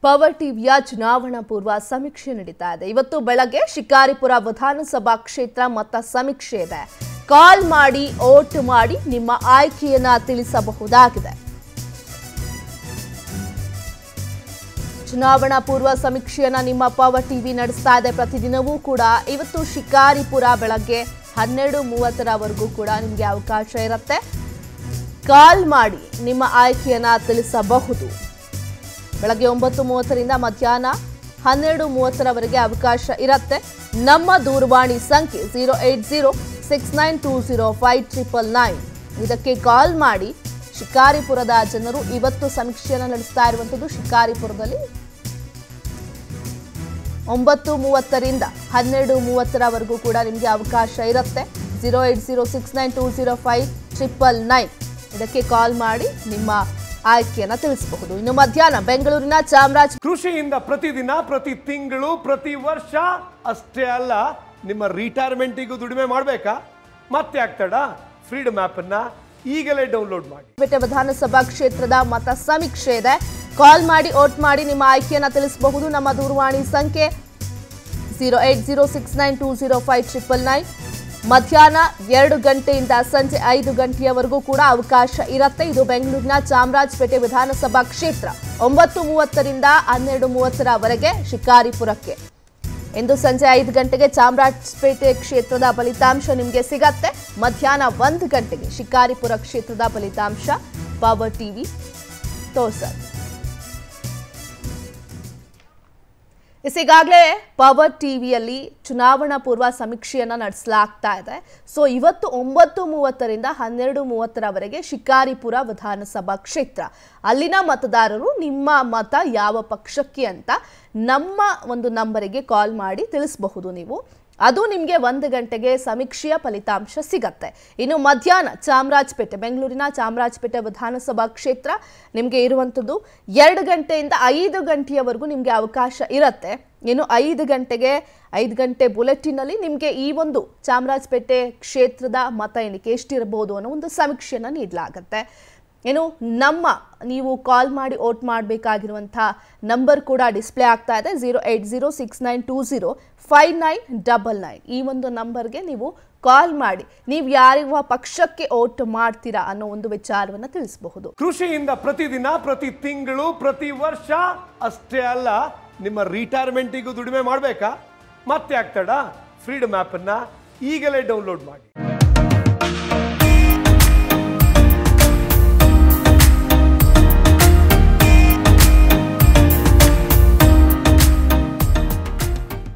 power ಟಿವಿಯ ಚುನಾವಣಾ ಪೂರ್ವ ಸಮೀಕ್ಷೆ ನಡೀತಾ ಇದೆ ಇವತ್ತು ಬೆಳಗ್ಗೆ ಶಿಕಾರಿಪುರ ವಿಧಾನಸಭಾ ಕ್ಷೇತ್ರ ಮತ ಸಮೀಕ್ಷೆ ಇದೆ ಕಾಲ್ ಮಾಡಿ ಓಟ್ ಮಾಡಿ ನಿಮ್ಮ ಆಯ್ಕೆಯನ್ನ ತಿಳಿಸಬಹುದಾಗಿದೆ ಚುನಾವಣಾ ಪೂರ್ವ ಸಮೀಕ್ಷೆಯನ್ನ ನಿಮ್ಮ ಪವರ್ ಟಿವಿ ನಡೆಸ್ತಾ ಇದೆ ಪ್ರತಿದಿನವೂ ಕೂಡ ಇವತ್ತು ಶಿಕಾರಿಪುರ ಬೆಳಗ್ಗೆ ಹನ್ನೆರಡು ಮೂವತ್ತರವರೆಗೂ ಕೂಡ ನಿಮಗೆ ಅವಕಾಶ ಇರುತ್ತೆ ಕಾಲ್ ಮಾಡಿ ನಿಮ್ಮ ಆಯ್ಕೆಯನ್ನ ತಿಳಿಸಬಹುದು ಬೆಳಗ್ಗೆ ಒಂಬತ್ತು ಮೂವತ್ತರಿಂದ ಮಧ್ಯಾಹ್ನ ಹನ್ನೆರಡು ಮೂವತ್ತರವರೆಗೆ ಅವಕಾಶ ಇರುತ್ತೆ ನಮ್ಮ ದೂರವಾಣಿ ಸಂಖ್ಯೆ zero eight zero six nine two zero five triple nine ಇದಕ್ಕೆ ಕಾಲ್ ಮಾಡಿ ಶಿಕಾರಿಪುರದ ಜನರು ಇವತ್ತು ಸಮೀಕ್ಷೆಯನ್ನು ನಡೆಸ್ತಾ ಇರುವಂಥದ್ದು ಶಿಕಾರಿಪುರದಲ್ಲಿ ಒಂಬತ್ತು ಮೂವತ್ತರಿಂದ ಹನ್ನೆರಡು ಮೂವತ್ತರವರೆಗೂ ಕೂಡ ನಿಮಗೆ ಅವಕಾಶ ಇರುತ್ತೆ zero eight zero six nine two zero five triple nine ಇದಕ್ಕೆ ಕಾಲ್ ಮಾಡಿ ನಿಮ್ಮ ಆಯ್ಕೆಯನ್ನು ತಿಳಿಸಬಹುದು ಇನ್ನು ಮಧ್ಯಾಹ್ನ ಬೆಂಗಳೂರಿನ ಚಾಮರಾಜ ಕೃಷಿಯಿಂದ ಪ್ರತಿದಿನ ಪ್ರತಿ ತಿಂಗಳು ಪ್ರತಿ ವರ್ಷ ಅಷ್ಟೇ ಅಲ್ಲ ನಿಮ್ಮ ರಿಟೈರ್ಮೆಂಟಿಗೂ ದುಡಿಮೆ ಮಾಡಬೇಕಾ ಮತ್ತೆ ಆಗ್ತಡ ಫ್ರೀಡಮ್ ಅನ್ನ ಈಗಲೇ ಡೌನ್ಲೋಡ್ ಮಾಡಿ ಪೇಟೆ ವಿಧಾನಸಭಾ ಕ್ಷೇತ್ರದ ಮತ ಸಮೀಕ್ಷೆ ಇದೆ ಕಾಲ್ ಮಾಡಿ ಓಟ್ ಮಾಡಿ ನಿಮ್ಮ ಆಯ್ಕೆಯನ್ನ ತಿಳಿಸಬಹುದು ನಮ್ಮ ದೂರವಾಣಿ ಸಂಖ್ಯೆ zero eight zero six nine two zero five triple nine ಮಧ್ಯಾಹ್ನ ಎರಡು ಗಂಟೆಯಿಂದ ಸಂಜೆ ಐದು ಗಂಟೆಯವರೆಗೂ ಕೂಡ ಅವಕಾಶ ಇರುತ್ತೆ ಇದು ಬೆಂಗಳೂರಿನ ಚಾಮರಾಜಪೇಟೆ ವಿಧಾನಸಭಾ ಕ್ಷೇತ್ರ ಒಂಬತ್ತು ಮೂವತ್ತರಿಂದ ಹನ್ನೆರಡು ಮೂವತ್ತರವರೆಗೆ ಶಿಕಾರಿಪುರಕ್ಕೆ ಇಂದು ಸಂಜೆ ಐದು ಗಂಟೆಗೆ ಚಾಮರಾಜಪೇಟೆ ಕ್ಷೇತ್ರದ ಫಲಿತಾಂಶ ನಿಮಗೆ ಸಿಗತ್ತೆ ಮಧ್ಯಾಹ್ನ ಒಂದು ಗಂಟೆಗೆ ಶಿಕಾರಿಪುರ ಕ್ಷೇತ್ರದ ಫಲಿತಾಂಶ ಪವರ್ ಟಿವಿ ತೋರ್ಸತ್ತೆ ಎಸ್ ಈಗಾಗಲೇ ಪವರ್ ಟಿವಿಯಲ್ಲಿ ಚುನಾವಣಾ ಪೂರ್ವ ಸಮೀಕ್ಷೆಯನ್ನು ನಡೆಸಲಾಗ್ತಾ ಇದೆ ಸೊ ಇವತ್ತು ಒಂಬತ್ತು ಮೂವತ್ತರಿಂದ ಹನ್ನೆರಡು ಮೂವತ್ತರವರೆಗೆ ಶಿಕಾರಿಪುರ ವಿಧಾನಸಭಾ ಕ್ಷೇತ್ರ ಅಲ್ಲಿನ ಮತದಾರರು ನಿಮ್ಮ ಮತ ಯಾವ ಪಕ್ಷಕ್ಕೆ ಅಂತ ನಮ್ಮ ಒಂದು ನಂಬರಿಗೆ ಕಾಲ್ ಮಾಡಿ ತಿಳಿಸಬಹುದು ನೀವು ಅದು ನಿಮಗೆ ಒಂದು ಗಂಟೆಗೆ ಸಮೀಕ್ಷೆಯ ಫಲಿತಾಂಶ ಸಿಗತ್ತೆ ಇನ್ನು ಮಧ್ಯಾಹ್ನ ಚಾಮರಾಜಪೇಟೆ ಬೆಂಗಳೂರಿನ ಚಾಮರಾಜಪೇಟೆ ವಿಧಾನಸಭಾ ಕ್ಷೇತ್ರ ನಿಮಗೆ ಇರುವಂಥದ್ದು ಎರಡು ಗಂಟೆಯಿಂದ ಐದು ಗಂಟೆಯವರೆಗೂ ನಿಮಗೆ ಅವಕಾಶ ಇರುತ್ತೆ ಇನ್ನು ಐದು ಗಂಟೆಗೆ ಐದು ಗಂಟೆ ಬುಲೆಟಿನಲ್ಲಿ ನಿಮಗೆ ಈ ಒಂದು ಚಾಮರಾಜಪೇಟೆ ಕ್ಷೇತ್ರದ ಮತ ಎಣಿಕೆ ಎಷ್ಟಿರಬಹುದು ಅನ್ನೋ ಒಂದು ಸಮೀಕ್ಷೆಯನ್ನು ನೀಡಲಾಗತ್ತೆ ಏನು ನಮ್ಮ ನೀವು ಕಾಲ್ ಮಾಡಿ ಓಟ್ ಮಾಡಬೇಕಾಗಿರುವಂಥ ನಂಬರ್ ಕೂಡ ಡಿಸ್ಪ್ಲೇ ಆಗ್ತಾ ಇದೆ zero eight zero six nine two zero five nine double nine ಈ ಒಂದು ನಂಬರ್ಗೆ ನೀವು ಕಾಲ್ ಮಾಡಿ ನೀವು ಯಾರಿರುವ ಪಕ್ಷಕ್ಕೆ ಓಟ್ ಮಾಡ್ತೀರಾ ಅನ್ನೋ ಒಂದು ವಿಚಾರವನ್ನು ತಿಳಿಸಬಹುದು ಕೃಷಿಯಿಂದ ಪ್ರತಿದಿನ ಪ್ರತಿ ತಿಂಗಳು ಪ್ರತಿ ವರ್ಷ ಅಷ್ಟೇ ಅಲ್ಲ ನಿಮ್ಮ ರಿಟೈರ್ಮೆಂಟಿಗೂ ದುಡಿಮೆ ಮಾಡಬೇಕಾ ಮತ್ತೆ ಆಗ್ತಡ ಫ್ರೀಡಮ್ ಅನ್ನ ಈಗಲೇ ಡೌನ್ಲೋಡ್ ಮಾಡಿ